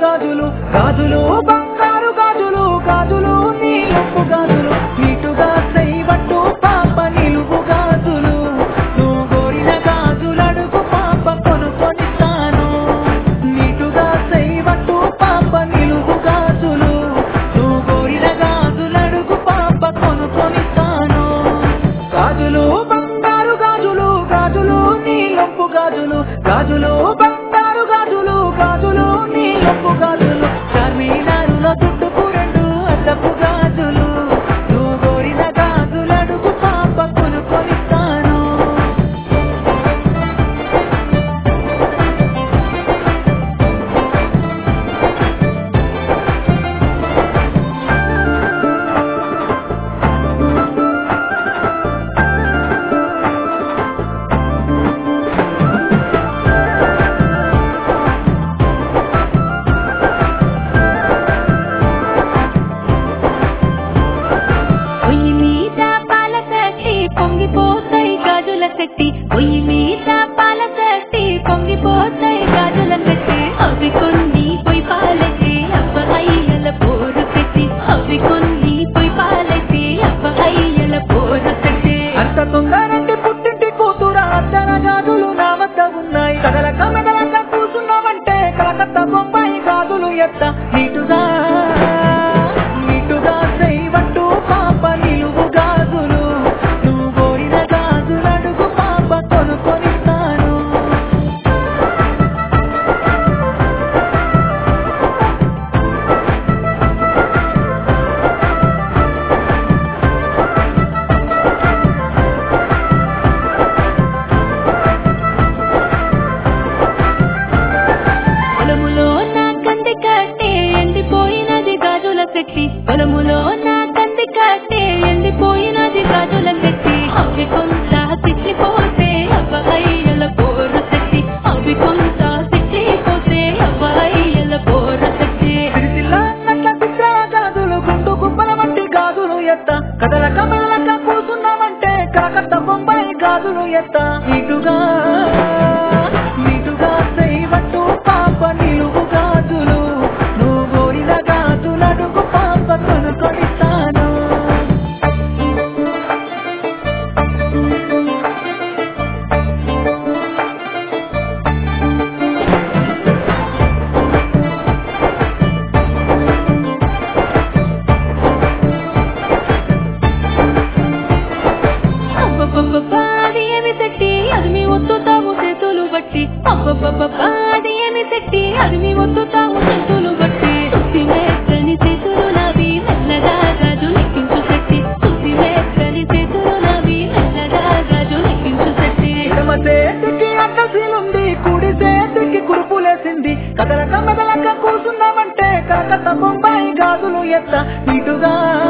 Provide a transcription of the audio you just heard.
గాజులు గాజులు బంగారు గాజులు గాజులు నీలపు గాజులు నీటుగా చేయబట్టు పాప నిలువు గాజులు నువ్వు కోరిన గాజులు అడుగు పాప కొనుకొనిస్తాను నీటుగా చేయబట్టు పాప నిలువు గాజులు నువ్వు కోరిన గాజులు అడుగు పాప కొనుకొనిస్తాను గాజులు బంగారు గాజులు గాజులు నీలపు గాజులు గాజులు బంగారు గాజులు గాజులు నీలపు గాజులు చార్మినారులో చుట్టుకు రెండు అద్దపు గాజులు నువ్వు కోరిన గాజులు అడుగు పాప కొనుకొనిస్తాను పొయ్యి మీద పాల కట్టి పొంగిపోతాయి గాజుల కట్టి పొయ్యి మీద పాల కట్టి పొంగిపోతాయి గాజుల కట్టి అవి కొన్ని పొయ్యి పాలెట్టి అవ్వ అయ్యల పోరు కట్టి అవి కొన్ని పొయ్యి పాలెట్టి అవ్వ అయ్యల పోరు కట్టి అంత తొందరంటే పుట్టింటి కూతురా అద్దన గాజులు నా వద్ద ఉన్నాయి కదలక మెదలక కూర్చున్నావంటే కలకత్త బొంబాయి గాజులు ఎత్త నీటుగా నీటుగా చేయబట్టు పాప నిలువు గాజులు నువ్వు కోరిన గాజులు అడుగు పాప కొనుకొనిస్తాను పొలములో నా కంది కట్టే ఎండిపోయినది గాజుల కట్టి పొలములో నా కంది కట్టే ఎండిపోయినది గాజుల కట్టి అవి కొంత తిట్లిపోతే అవ్వ అయ్యల పోరు కట్టి అవి కొంత తిట్లిపోతే అవ్వ అయ్యల పోరు కట్టి సిరిసిల్ల నల్ల చిత్ర గాజులు గుండు గుబ్బల వంటి గాజులు ఎత్త కదలక మెదలక కూర్చున్నావంటే కలకత్త బొంబాయి గాజులు ఎత్త నీటుగా నీటుగా చేయబట్టు పాప నిలువు గాజులు నువ్వు కోరిన గాజులు అడుగు పాప కొనుకొనిస్తాను అబ్బబ్బబ్బబ్బా, అది ఏమి తట్టి అది మీ ఒత్తుతావు చేతులు బట్టి అబ్బబ్బబ్బబ్బా, అది ఏమి తట్టి అది మీ ఒత్తుతావు చేతులు బట్టి సుత్తి వేస్తని చేతులు నావి మెల్లగా గాజు లెక్కించు తట్టి సుత్తి వేస్తని చేతులు నావి మెల్లగా గాజు లెక్కించు తట్టి ఎడమ చేతికి అడ్డసీలుంది కుడి చేతికి కురుపులేసింది కదలక మెదలక కూర్చున్నావంటే కలకత్త బొంబాయి గాజులు ఎత్త నీటుగా